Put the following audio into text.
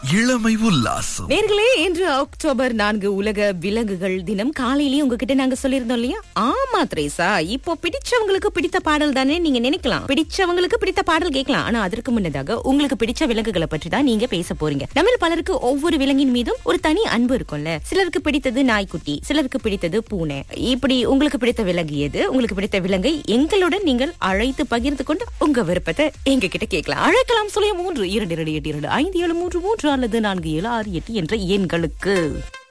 இளமை உல்லாசம் நேர்களே இன்று அக்டோபர் நான்கு உலக விலங்குகள் தினம் காலையிலேயே உங்ககிட்ட நாங்க சொல்லியிருந்தோம் இல்லையா ஆமா திரேசா இப்போ பிடிச்சவங்களுக்கு பிடித்த பாடல் தானே நீங்க நினைக்கலாம் பிடிச்சவங்களுக்கு பிடித்த பாடல் கேட்கலாம் ஆனா அதற்கு முன்னதாக உங்களுக்கு பிடிச்ச விலங்குகளை பற்றி தான் நீங்க பேச போறீங்க நம்ம பலருக்கு ஒவ்வொரு விலங்கின் மீதும் ஒரு தனி அன்பு இருக்கும்ல சிலருக்கு பிடித்தது நாய்க்குட்டி சிலருக்கு பிடித்தது பூனை இப்படி உங்களுக்கு பிடித்த விலங்கு எது உங்களுக்கு பிடித்த விலங்கை எங்களுடன் நீங்கள் அழைத்து பகிர்ந்து கொண்டு உங்க விருப்பத்தை எங்க கிட்ட கேட்கலாம் அழைக்கலாம் சொல்லிய மூன்று இரண்டு இரண்டு எட்டு இரண்டு ஐந்து ஏழு மூன்று மூன்று அல்லது நான்கு ஏழு ஆறு எட்டு என்ற எண்களுக்கு